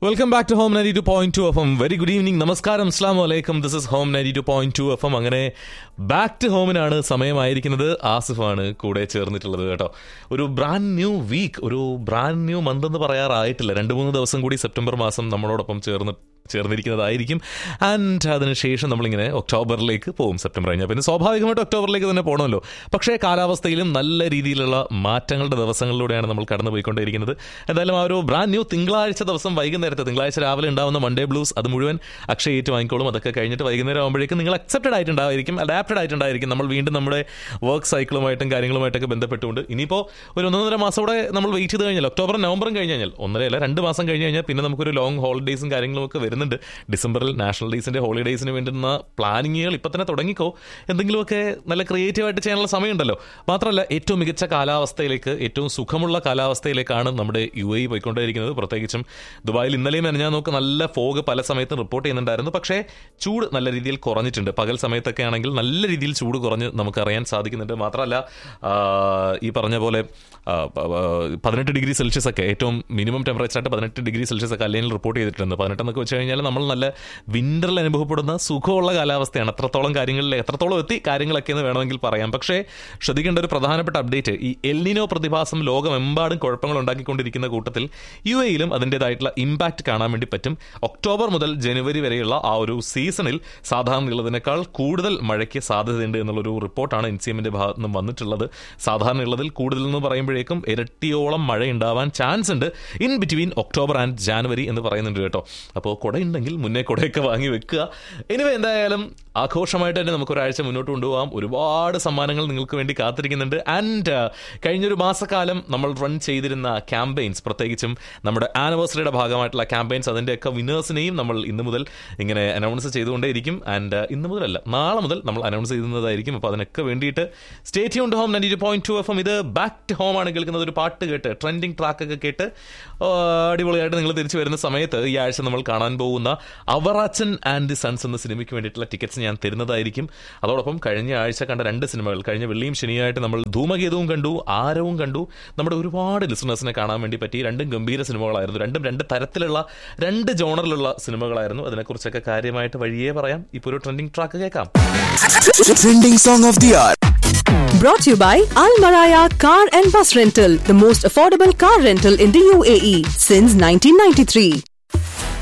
Welcome back to home ninety two point two F M very good evening നമസ്കാരം അസ്ലാം വലൈക്കും this is home ninety two point two F M അങ്ങനെ back to ഹോമിനാണ് സമയമായിരിക്കുന്നത് ആസിഫാണ് കൂടെ ചേർന്നിട്ടുള്ളത് കേട്ടോ ഒരു ബ്രാൻഡ് ന്യൂ വീക്ക് ഒരു ബ്രാൻഡ് ന്യൂ മന്ത് എന്ന് പറയാറായിട്ടില്ല രണ്ട് മൂന്ന് ദിവസം കൂടി സെപ്റ്റംബർ മാസം നമ്മളോടൊപ്പം ചേർന്ന് ചേർന്നിരിക്കുന്നതായിരിക്കും ആൻഡ് അതിനുശേഷം നമ്മളിങ്ങനെ ഒക്ടോബറിലേക്ക് പോകും സെപ്റ്റംബർ കഴിഞ്ഞാൽ പിന്നെ സ്വാഭാവികമായിട്ട് ഒക്ടോബറിലേക്ക് തന്നെ പോകണമല്ലോ പക്ഷേ കാലാവസ്ഥയിലും നല്ല രീതിയിലുള്ള മാറ്റങ്ങളുടെ ദിവസങ്ങളിലൂടെയാണ് നമ്മൾ കടന്നു പോയിക്കൊണ്ടേയിരിക്കുന്നത് എന്തായാലും ആ ഒരു ബ്രാൻഡ് ന്യൂ തിങ്കളാഴ്ച ദിവസം വൈകുന്നേരത്തെ തിങ്കളാഴ്ച രാവിലെ ഉണ്ടാവുന്ന മൺഡേ ബ്ലൂസ് അത് മുഴുവൻ അക്ഷയ ഏറ്റ് വാങ്ങിക്കോളും അതൊക്കെ കഴിഞ്ഞിട്ട് വൈകുന്നേരം ആകുമ്പോഴേക്കും നിങ്ങൾ അക്സെപ്റ്റഡ് ആയിട്ടുണ്ടായിരിക്കും അഡാപ്റ്റഡ് ആയിട്ടുണ്ടായിരിക്കും നമ്മൾ വീണ്ടും നമ്മുടെ വർക്ക് സൈക്കിളുമായിട്ടും കാര്യങ്ങളുമായിട്ടൊക്കെ ബന്ധപ്പെട്ടുകൊണ്ട് ഇനിയിപ്പോൾ ഒരു ഒന്നൊന്നര മാസം കൂടെ നമ്മൾ വെയിറ്റ് ചെയ്ത് കഴിഞ്ഞാൽ ഒക്ടോബർ നവംബറും കഴിഞ്ഞ് കഴിഞ്ഞാൽ ഒന്നരയല്ല രണ്ട് മാസം കഴിഞ്ഞ് കഴിഞ്ഞാൽ പിന്നെ നമുക്കൊരു ലോങ് ഹോളിഡേയ്സും കാര്യങ്ങളും ഒക്കെ വരുന്നുണ്ട് ഡിസംബറിൽ നാഷണൽ ഡേയ്സിന്റെ ഹോളിഡേയ്സിന് വേണ്ടുന്ന പ്ലാനിങ്ങുകൾ ഇപ്പം തന്നെ തുടങ്ങിക്കോ എന്തെങ്കിലുമൊക്കെ നല്ല ക്രിയേറ്റീവ് ആയിട്ട് ചെയ്യാനുള്ള സമയമുണ്ടല്ലോ മാത്രമല്ല ഏറ്റവും മികച്ച കാലാവസ്ഥയിലേക്ക് ഏറ്റവും സുഖമുള്ള കാലാവസ്ഥയിലേക്കാണ് നമ്മുടെ യു എ പോയിക്കൊണ്ടേയിരിക്കുന്നത് പ്രത്യേകിച്ചും ദുബായിൽ ഇന്നലെയും ഞാൻ നോക്ക് നല്ല ഫോഗ് പല സമയത്തും റിപ്പോർട്ട് ചെയ്യുന്നുണ്ടായിരുന്നു പക്ഷേ ചൂട് നല്ല രീതിയിൽ കുറഞ്ഞിട്ടുണ്ട് പകൽ സമയത്തൊക്കെ ആണെങ്കിൽ നല്ല രീതിയിൽ ചൂട് കുറഞ്ഞ് നമുക്കറിയാൻ സാധിക്കുന്നുണ്ട് മാത്രമല്ല ആ, ഈ പറഞ്ഞ പോലെ ആ, പ- ആ, പതിനെട്ട് ഡിഗ്രി സെൽഷ്യസ് ഒക്കെ ഏറ്റവും മിനിമം ടെമ്പറേച്ചർ ആയിട്ട് പതിനെട്ട് ഡിഗ്രി സെൽഷ്യസ് ഒക്കെ അല്ലെങ്കിൽ റിപ്പോർട്ട് ചെയ്തിട്ടുണ്ട് പതിനെട്ടെന്നൊക്കെ വെച്ച് കഴിഞ്ഞാൽ നമ്മൾ നല്ല വിന്ററിൽ അനുഭവപ്പെടുന്ന സുഖമുള്ള കാലാവസ്ഥയാണ് എത്രത്തോളം കാര്യങ്ങളിൽ എത്രത്തോളം എത്തി കാര്യങ്ങളൊക്കെ എന്ന് വേണമെങ്കിൽ പറയാം പക്ഷേ ശ്രദ്ധിക്കേണ്ട ഒരു പ്രധാനപ്പെട്ട അപ്ഡേറ്റ് ഈ എൽനിനോ പ്രതിഭാസം ലോകമെമ്പാടും കുഴപ്പങ്ങൾ ഉണ്ടാക്കിക്കൊണ്ടിരിക്കുന്ന കൂട്ടത്തിൽ യു എയിലും അതിൻ്റെതായിട്ടുള്ള ഇമ്പാക്റ്റ് കാണാൻ വേണ്ടി പറ്റും ഒക്ടോബർ മുതൽ ജനുവരി വരെയുള്ള ആ ഒരു സീസണിൽ സാധാരണയുള്ളതിനേക്കാൾ കൂടുതൽ മഴയ്ക്ക് സാധ്യതയുണ്ട് എന്നുള്ളൊരു റിപ്പോർട്ടാണ് എൻ സി എമ്മിന്റെ ഭാഗത്ത് നിന്നും വന്നിട്ടുള്ളത് സാധാരണയുള്ളതിൽ കൂടുതൽ എന്ന് പറയുമ്പോഴേക്കും ഇരട്ടിയോളം മഴ ഉണ്ടാവാൻ ചാൻസ് ഉണ്ട് in between October and January എന്ന് പറയുന്നുണ്ട് കേട്ടോ അപ്പോൾ കുടയുണ്ടെങ്കിൽ മുന്നേ കുടയൊക്കെ വാങ്ങി വെക്കുക എനിവേ എന്തായാലും ആഘോഷമായിട്ട് തന്നെ നമുക്ക് ഒരാഴ്ച മുന്നോട്ട് കൊണ്ടുപോകാം ഒരുപാട് സമ്മാനങ്ങൾ നിങ്ങൾക്ക് വേണ്ടി കാത്തിരിക്കുന്നുണ്ട് ആൻഡ് കഴിഞ്ഞൊരു മാസക്കാലം നമ്മൾ റൺ ചെയ്തിരുന്ന ക്യാമ്പയിൻസ് പ്രത്യേകിച്ചും നമ്മുടെ ആനിവേഴ്സറിയുടെ ഭാഗമായിട്ടുള്ള ക്യാമ്പയിൻസ് അതിൻ്റെയൊക്കെ വിനേഴ്സിനെയും നമ്മൾ ഇന്ന് മുതൽ ഇങ്ങനെ അനൗൺസ് ചെയ്തുകൊണ്ടേയിരിക്കും ആൻഡ് ഇന്ന് മുതലല്ല നാളെ മുതൽ നമ്മൾ അനൗൺസ് ചെയ്യുന്നതായിരിക്കും അപ്പോൾ അതിനൊക്കെ വേണ്ടിയിട്ട് സ്റ്റേറ്റ് യൂൺ home ninety point two F എം ഇത് ബാക്ക് ടു ഹോം ആണ് കേൾക്കുന്നത് ഒരു പാട്ട് കേട്ട് ട്രെൻഡിങ് ട്രാക്ക് ഒക്കെ കേട്ട് ആ, അടിപൊളിയായിട്ട് നിങ്ങൾ തിരിച്ചു വരുന്ന സമയത്ത് ഈ ആഴ്ച നമ്മൾ കാണാൻ പോകുന്ന അവറാച്ചൻ ആൻഡ് ദി സൺസ് എന്ന സിനിമയ്ക്ക് വേണ്ടിയിട്ടുള്ള ടിക്കറ്റ്സ് ഞാൻ തരുന്നതായിരിക്കും അതോടൊപ്പം കഴിഞ്ഞ ആഴ്ച കണ്ട രണ്ട് സിനിമകൾ കഴിഞ്ഞ വെള്ളിയും ശനിയായിട്ട് നമ്മൾ ധൂമകേതുവും കണ്ടു ആരവും കണ്ടു നമ്മുടെ ഒരുപാട് ലിസണേഴ്സിനെ കാണാൻ വേണ്ടി പറ്റി രണ്ടും ഗംഭീര സിനിമകളായിരുന്നു രണ്ടും രണ്ട് തരത്തിലുള്ള രണ്ട് ജോണറിലുള്ള സിനിമകളായിരുന്നു അതിനെക്കുറിച്ചൊക്കെ കാര്യമായിട്ട് വഴിയേ പറയാം ഇപ്പോൾ ഒരു ട്രെൻഡിങ് ട്രാക്ക് കേൾക്കാം Trending song of the hour. Brought to you by Al Maraya Car and Bus Rental, the most affordable car rental in the UAE since 1993.